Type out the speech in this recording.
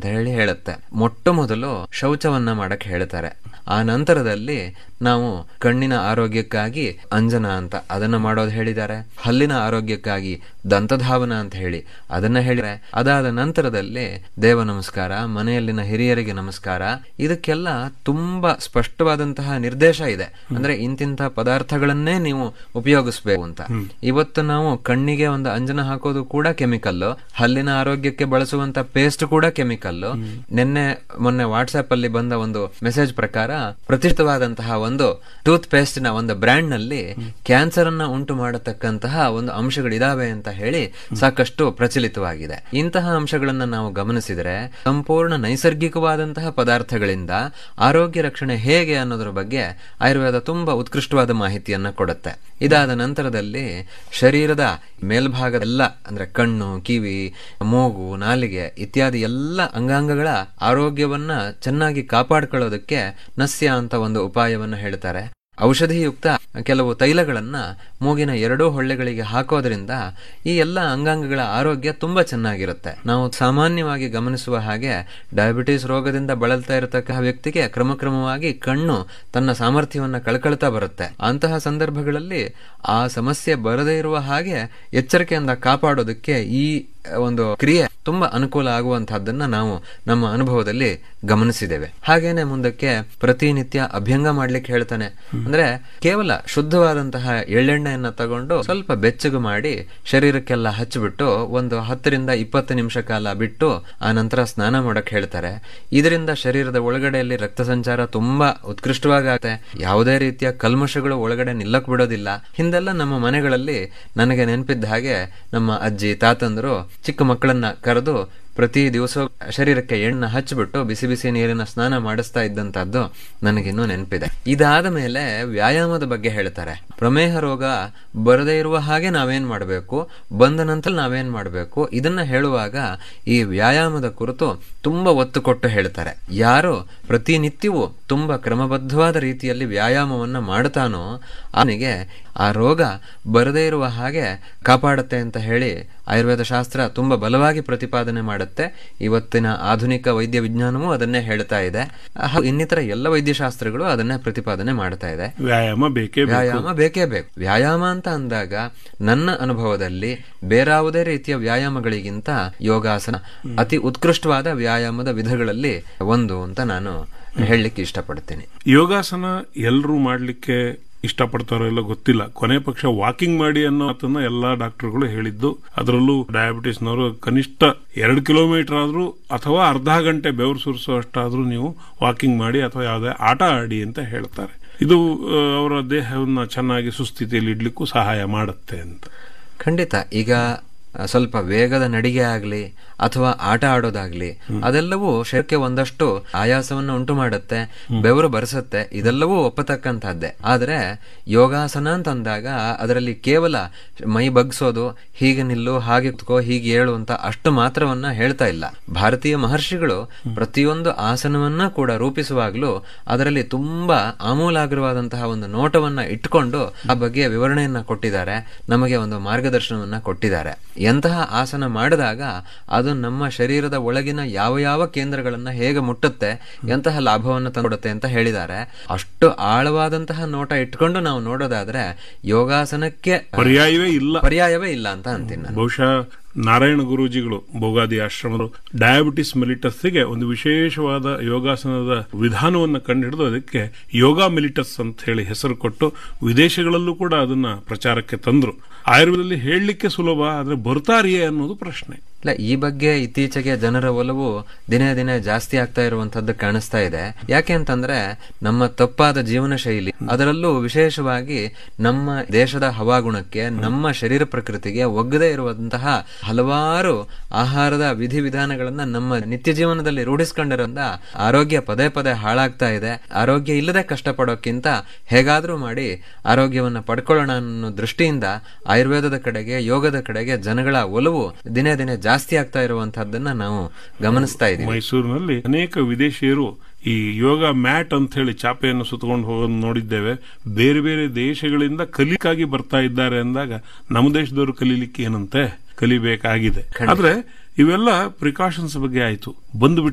ಅಂತ ಹೇಳಿ ಹೇಳುತ್ತೆ ಮೊಟ್ಟ ಮೊದಲು ಶೌಚವನ್ನ ಮಾಡಕ್ ಹೇಳ್ತಾರೆ ಆ ನಂತರದಲ್ಲಿ ನಾವು ಕಣ್ಣಿನ ಆರೋಗ್ಯಕ್ಕಾಗಿ ಅಂಜನ ಅಂತ ಅದನ್ನ ಮಾಡೋದು ಹೇಳಿದ್ದಾರೆ ಹಲ್ಲಿನ ಆರೋಗ್ಯಕ್ಕಾಗಿ ದಂತಧಾವನ ಅಂತ ಹೇಳಿ ಅದನ್ನ ಹೇಳಿದ್ರೆ ಅದಾದ ನಂತರದಲ್ಲಿ ದೇವ ನಮಸ್ಕಾರ ಮನೆಯಲ್ಲಿನ ಹಿರಿಯರಿಗೆ ನಮಸ್ಕಾರ ಇದಕ್ಕೆಲ್ಲ ತುಂಬಾ ಸ್ಪಷ್ಟವಾದಂತಹ ನಿರ್ದೇಶ ಇದೆ ಅಂದ್ರೆ ಇಂತಿಂತ ಪದಾರ್ಥಗಳನ್ನೇ ನೀವು ಉಪಯೋಗಿಸ್ಬೇಕು ಅಂತ ಇವತ್ತು ನಾವು ಕಣ್ಣಿಗೆ ಒಂದು ಅಂಜನ ಹಾಕೋದು ಕೂಡ ಕೆಮಿಕಲ್ ಹಲ್ಲಿನ ಆರೋಗ್ಯಕ್ಕೆ ಬಳಸುವಂತ ಪೇಸ್ಟ್ ಕೂಡ ಕೆಮಿಕಲ್ ನಿನ್ನೆ ಮೊನ್ನೆ ವಾಟ್ಸ್ಆಪ್ ಅಲ್ಲಿ ಬಂದ ಒಂದು ಮೆಸೇಜ್ ಪ್ರಕಾರ ಪ್ರತಿಷ್ಠಿತವಾದಂತಹ ಒಂದು ಟೂತ್ ಪೇಸ್ಟ್ ನ ಒಂದು ಬ್ರ್ಯಾಂಡ್ ನಲ್ಲಿ ಕ್ಯಾನ್ಸರ್ ಅನ್ನ ಉಂಟು ಮಾಡತಕ್ಕಂತಹ ಒಂದು ಅಂಶಗಳಿದಾವೆ ಅಂತ ಹೇಳಿ ಸಾಕಷ್ಟು ಪ್ರಚಲಿತವಾಗಿದೆ ಇಂತಹ ಅಂಶಗಳನ್ನ ನಾವು ಗಮನಿಸಿದರೆ ಸಂಪೂರ್ಣ ನೈಸರ್ಗಿಕವಾದಂತಹ ಪದಾರ್ಥಗಳಿಂದ ಆರೋಗ್ಯ ರಕ್ಷಣೆ ಹೇಗೆ ಅನ್ನೋದ್ರ ಬಗ್ಗೆ ಆಯುರ್ವೇದ ತುಂಬಾ ಉತ್ಕೃಷ್ಟವಾದ ಮಾಹಿತಿಯನ್ನ ಕೊಡುತ್ತೆ ಇದಾದ ನಂತರದಲ್ಲಿ ಶರೀರದ ಮೇಲ್ಭಾಗದ ಎಲ್ಲ ಅಂದ್ರೆ ಕಣ್ಣು ಕಿವಿ ಮೂಗು ನಾಲಿಗೆ ಇತ್ಯಾದಿ ಎಲ್ಲ ಅಂಗಾಂಗಗಳ ಆರೋಗ್ಯವನ್ನ ಚೆನ್ನಾಗಿ ಕಾಪಾಡ್ಕೊಳ್ಳೋದಕ್ಕೆ ನಸ್ಯ ಅಂತ ಒಂದು ಉಪಾಯವನ್ನ ಹೇಳ್ತಾರೆ ಔಷಧಿಯುಕ್ತ ಕೆಲವು ತೈಲಗಳನ್ನ ಮೂಗಿನ ಎರಡೂ ಹೊಳ್ಳೆಗಳಿಗೆ ಹಾಕೋದ್ರಿಂದ ಈ ಎಲ್ಲ ಅಂಗಾಂಗಗಳ ಆರೋಗ್ಯ ತುಂಬಾ ಚೆನ್ನಾಗಿರುತ್ತೆ ನಾವು ಸಾಮಾನ್ಯವಾಗಿ ಗಮನಿಸುವ ಹಾಗೆ ಡಯಾಬಿಟಿಸ್ ರೋಗದಿಂದ ಬಳಲ್ತಾ ಇರತಕ್ಕ ವ್ಯಕ್ತಿಗೆ ಕ್ರಮಕ್ರಮವಾಗಿ ಕಣ್ಣು ತನ್ನ ಸಾಮರ್ಥ್ಯವನ್ನ ಕಳ್ಕೊಳ್ತಾ ಬರುತ್ತೆ ಅಂತಹ ಸಂದರ್ಭಗಳಲ್ಲಿ ಆ ಸಮಸ್ಯೆ ಬರದೇ ಇರುವ ಹಾಗೆ ಎಚ್ಚರಿಕೆಯಿಂದ ಕಾಪಾಡೋದಕ್ಕೆ ಈ ಒಂದು ಕ್ರಿಯೆ ತುಂಬಾ ಅನುಕೂಲ ಆಗುವಂತಹದ್ದನ್ನ ನಾವು ನಮ್ಮ ಅನುಭವದಲ್ಲಿ ಗಮನಿಸಿದ್ದೇವೆ ಹಾಗೇನೆ ಮುಂದಕ್ಕೆ ಪ್ರತಿನಿತ್ಯ ಅಭ್ಯಂಗ ಮಾಡ್ಲಿಕ್ಕೆ ಹೇಳ್ತಾನೆ ಅಂದ್ರೆ ಕೇವಲ ಶುದ್ಧವಾದಂತಹ ಎಳ್ಳೆಣ್ಣೆಯನ್ನ ತಗೊಂಡು ಸ್ವಲ್ಪ ಬೆಚ್ಚಗೆ ಮಾಡಿ ಶರೀರಕ್ಕೆಲ್ಲ ಹಚ್ಚಿಬಿಟ್ಟು ಒಂದು ಹತ್ತರಿಂದ ಇಪ್ಪತ್ತು ನಿಮಿಷ ಕಾಲ ಬಿಟ್ಟು ಆ ನಂತರ ಸ್ನಾನ ಮಾಡಕ್ ಹೇಳ್ತಾರೆ ಇದರಿಂದ ಶರೀರದ ಒಳಗಡೆಯಲ್ಲಿ ರಕ್ತ ಸಂಚಾರ ತುಂಬಾ ಉತ್ಕೃಷ್ಟವಾಗಿ ಆಗುತ್ತೆ ಯಾವುದೇ ರೀತಿಯ ಕಲ್ಮಶಗಳು ಒಳಗಡೆ ನಿಲ್ಲಕ್ ಬಿಡೋದಿಲ್ಲ ಹಿಂದೆಲ್ಲ ನಮ್ಮ ಮನೆಗಳಲ್ಲಿ ನನಗೆ ನೆನಪಿದ್ದ ಹಾಗೆ ನಮ್ಮ ಅಜ್ಜಿ ತಾತಂದ್ರು ಚಿಕ್ಕ ಮಕ್ಕಳನ್ನ ಕರೆದು ಪ್ರತಿ ದಿವಸ ಶರೀರಕ್ಕೆ ಎಣ್ಣೆ ಹಚ್ಚಿಬಿಟ್ಟು ಬಿಸಿ ಬಿಸಿ ನೀರಿನ ಸ್ನಾನ ಮಾಡಿಸ್ತಾ ಇದ್ದಂತಹದ್ದು ನನಗಿನ್ನೂ ನೆನಪಿದೆ ಇದಾದ ಮೇಲೆ ವ್ಯಾಯಾಮದ ಬಗ್ಗೆ ಹೇಳ್ತಾರೆ ಪ್ರಮೇಹ ರೋಗ ಬರದೇ ಇರುವ ಹಾಗೆ ನಾವೇನ್ ಮಾಡಬೇಕು ಬಂದ ನಂತರ ನಾವೇನ್ ಮಾಡಬೇಕು ಇದನ್ನ ಹೇಳುವಾಗ ಈ ವ್ಯಾಯಾಮದ ಕುರಿತು ತುಂಬಾ ಒತ್ತು ಕೊಟ್ಟು ಹೇಳ್ತಾರೆ ಯಾರು ಪ್ರತಿನಿತ್ಯವೂ ತುಂಬಾ ಕ್ರಮಬದ್ಧವಾದ ರೀತಿಯಲ್ಲಿ ವ್ಯಾಯಾಮವನ್ನ ಮಾಡ್ತಾನೋ ಅವನಿಗೆ ಆ ರೋಗ ಬರದೇ ಇರುವ ಹಾಗೆ ಕಾಪಾಡುತ್ತೆ ಅಂತ ಹೇಳಿ ಆಯುರ್ವೇದ ಶಾಸ್ತ್ರ ತುಂಬಾ ಬಲವಾಗಿ ಪ್ರತಿಪಾದನೆ ಮಾಡುತ್ತೆ ಇವತ್ತಿನ ಆಧುನಿಕ ವೈದ್ಯ ವಿಜ್ಞಾನವೂ ಅದನ್ನೇ ಹೇಳ್ತಾ ಇದೆ ಹಾಗೂ ಇನ್ನಿತರ ಎಲ್ಲ ವೈದ್ಯಶಾಸ್ತ್ರಗಳು ಅದನ್ನೇ ಪ್ರತಿಪಾದನೆ ಮಾಡ್ತಾ ಇದೆ ವ್ಯಾಯಾಮ ಬೇಕೇ ಬೇಕು ವ್ಯಾಯಾಮ ಬೇಕೇ ಬೇಕು ವ್ಯಾಯಾಮ ಅಂತ ಅಂದಾಗ ನನ್ನ ಅನುಭವದಲ್ಲಿ ಬೇರಾವುದೇ ರೀತಿಯ ವ್ಯಾಯಾಮಗಳಿಗಿಂತ ಯೋಗಾಸನ ಅತಿ ಉತ್ಕೃಷ್ಟವಾದ ವ್ಯಾಯಾಮದ ವಿಧಗಳಲ್ಲಿ ಒಂದು ಅಂತ ನಾನು ಹೇಳಲಿಕ್ಕೆ ಇಷ್ಟಪಡ್ತೀನಿ ಯೋಗಾಸನ ಎಲ್ಲರೂ ಮಾಡ್ಲಿಕ್ಕೆ ಇಷ್ಟಪಡ್ತಾರೋ ಇಲ್ಲ ಗೊತ್ತಿಲ್ಲ ಕೊನೆ ಪಕ್ಷ ವಾಕಿಂಗ್ ಮಾಡಿ ಅನ್ನೋ ಮಾತನ್ನ ಎಲ್ಲಾ ಡಾಕ್ಟರ್ಗಳು ಹೇಳಿದ್ದು ಅದರಲ್ಲೂ ಡಯಾಬಿಟಿಸ್ನವರು ಕನಿಷ್ಠ ಎರಡು ಕಿಲೋಮೀಟರ್ ಆದ್ರೂ ಅಥವಾ ಅರ್ಧ ಗಂಟೆ ಬೆವರು ಸುರಿಸೋ ಅಷ್ಟಾದ್ರೂ ನೀವು ವಾಕಿಂಗ್ ಮಾಡಿ ಅಥವಾ ಯಾವುದೇ ಆಟ ಆಡಿ ಅಂತ ಹೇಳ್ತಾರೆ ಇದು ಆ, ಅವರ ದೇಹವನ್ನ ಚೆನ್ನಾಗಿ ಸುಸ್ಥಿತಿಯಲ್ಲಿ ಇಡ್ಲಿಕ್ಕೂ ಸಹಾಯ ಮಾಡುತ್ತೆ ಅಂತ ಖಂಡಿತ ಈಗ ಆ, ಸ್ವಲ್ಪ ವೇಗದ ನಡಿಗೆ ಆಗ್ಲಿ ಅಥವಾ ಆಟ ಆಡೋದಾಗ್ಲಿ ಅದೆಲ್ಲವೂ ಶರೀರಕ್ಕೆ ಒಂದಷ್ಟು ಆಯಾಸವನ್ನು ಉಂಟು ಮಾಡುತ್ತೆ ಬೆವರು ಬರೆಸುತ್ತೆ ಇದೆಲ್ಲವೂ ಒಪ್ಪತಕ್ಕಂತಹದ್ದೇ ಆದ್ರೆ ಯೋಗಾಸನ ಅಂತ ಅಂದಾಗ ಅದರಲ್ಲಿ ಕೇವಲ ಮೈ ಬಗ್ಸೋದು ಹೀಗೆ ನಿಲ್ಲು ಹಾಗೆ ಕುತ್ಕೋ ಹೀಗೆ ಏಳು ಅಂತ ಅಷ್ಟು ಮಾತ್ರವನ್ನ ಹೇಳ್ತಾ ಇಲ್ಲ ಭಾರತೀಯ ಮಹರ್ಷಿಗಳು ಪ್ರತಿಯೊಂದು ಆಸನವನ್ನ ಕೂಡ ರೂಪಿಸುವಾಗಲೂ ಅದರಲ್ಲಿ ತುಂಬಾ ಆಮೂಲಾಗ್ರವಾದಂತಹ ಒಂದು ನೋಟವನ್ನ ಇಟ್ಕೊಂಡು ಆ ಬಗ್ಗೆ ವಿವರಣೆಯನ್ನ ಕೊಟ್ಟಿದ್ದಾರೆ ನಮಗೆ ಒಂದು ಮಾರ್ಗದರ್ಶನವನ್ನ ಕೊಟ್ಟಿದ್ದಾರೆ ಎಂತಹ ಆಸನ ಮಾಡಿದಾಗ ಅದು ನಮ್ಮ ಶರೀರದ ಒಳಗಿನ ಯಾವ ಯಾವ ಕೇಂದ್ರಗಳನ್ನ ಹೇಗೆ ಮುಟ್ಟುತ್ತೆ ಎಂತಹ ಲಾಭವನ್ನು ತಂದುಕೊಡುತ್ತೆ ಅಂತ ಹೇಳಿದ್ದಾರೆ ಅಷ್ಟು ಆಳವಾದಂತಹ ನೋಟ ಇಟ್ಕೊಂಡು ನಾವು ನೋಡೋದಾದ್ರೆ ಯೋಗಾಸನಕ್ಕೆ ಪರ್ಯಾಯವೇ ಇಲ್ಲ ಪರ್ಯಾಯವೇ ಇಲ್ಲ ಅಂತ ಅಂತೀನಿ ನಾನು ಬಹುಶಃ ನಾರಾಯಣ ಗುರೂಜಿಗಳು ಭೋಗಾದಿ ಆಶ್ರಮರು ಡಯಾಬಿಟಿಸ್ ಮೆಲಿಟಸ್ಗೆ ಒಂದು ವಿಶೇಷವಾದ ಯೋಗಾಸನದ ವಿಧಾನವನ್ನು ಕಂಡುಹಿಡಿದು ಅದಕ್ಕೆ ಯೋಗ ಮೆಲಿಟಸ್ ಅಂತ ಹೇಳಿ ಹೆಸರು ಕೊಟ್ಟು ವಿದೇಶಗಳಲ್ಲೂ ಕೂಡ ಅದನ್ನ ಪ್ರಚಾರಕ್ಕೆ ತಂದ್ರು ಆಯುರ್ವೇದದಲ್ಲಿ ಹೇಳಲಿಕ್ಕೆ ಸುಲಭ ಆದ್ರೆ ಬರ್ತಾರಿಯೇ ಅನ್ನೋದು ಪ್ರಶ್ನೆ ಇಲ್ಲ ಈ ಬಗ್ಗೆ ಇತ್ತೀಚೆಗೆ ಜನರ ಒಲವು ದಿನೇ ದಿನೇ ಜಾಸ್ತಿ ಆಗ್ತಾ ಇರುವಂತದ್ದು ಕಾಣಿಸ್ತಾ ಇದೆ ಯಾಕೆ ಅಂತಂದ್ರೆ ನಮ್ಮ ತಪ್ಪಾದ ಜೀವನ ಶೈಲಿ ಅದರಲ್ಲೂ ವಿಶೇಷವಾಗಿ ನಮ್ಮ ದೇಶದ ಹವಾಗುಣಕ್ಕೆ ನಮ್ಮ ಶರೀರ ಪ್ರಕೃತಿಗೆ ಒಗ್ಗದೇ ಇರುವಂತಹ ಹಲವಾರು ಆಹಾರದ ವಿಧಿವಿಧಾನಗಳನ್ನ ನಮ್ಮ ನಿತ್ಯ ಜೀವನದಲ್ಲಿ ರೂಢಿಸ್ಕೊಂಡಿರೋದ್ರಿಂದ ಆರೋಗ್ಯ ಪದೇ ಪದೇ ಹಾಳಾಗ್ತಾ ಇದೆ ಆರೋಗ್ಯ ಇಲ್ಲದೆ ಕಷ್ಟಪಡೋಕ್ಕಿಂತ ಹೇಗಾದ್ರೂ ಮಾಡಿ ಆರೋಗ್ಯವನ್ನ ಪಡ್ಕೊಳ್ಳೋಣ ಅನ್ನೋ ದೃಷ್ಟಿಯಿಂದ ಆಯುರ್ವೇದದ ಕಡೆಗೆ ಯೋಗದ ಕಡೆಗೆ ಜನಗಳ ಒಲವು ದಿನೇ ದಿನೇ ಜಾಸ್ತಿ ಆಗ್ತಾ ಇರುವಂತಹದ್ದನ್ನ ನಾವು ಗಮನಿಸ್ತಾ ಇದ್ದೀವಿ ಮೈಸೂರಿನಲ್ಲಿ ಅನೇಕ ವಿದೇಶಿಯರು ಈ ಯೋಗ ಮ್ಯಾಟ್ ಅಂತ ಹೇಳಿ ಚಾಪೆಯನ್ನು ಸುತ್ತಕೊಂಡು ಹೋಗೋದು ನೋಡಿದ್ದೇವೆ ಬೇರೆ ಬೇರೆ ದೇಶಗಳಿಂದ ಕಲಿಕಾಗಿ ಬರ್ತಾ ಇದ್ದಾರೆ ಅಂದಾಗ ನಮ್ಮ ದೇಶದವರು ಕಲೀಲಿಕ್ಕೆ ಏನಂತೆ ಕಲಿಬೇಕಾಗಿದೆ ಆದ್ರೆ ಇವೆಲ್ಲ ಪ್ರಿಕಾಷನ್ಸ್ ಬಗ್ಗೆ ಆಯ್ತು ಬಂದು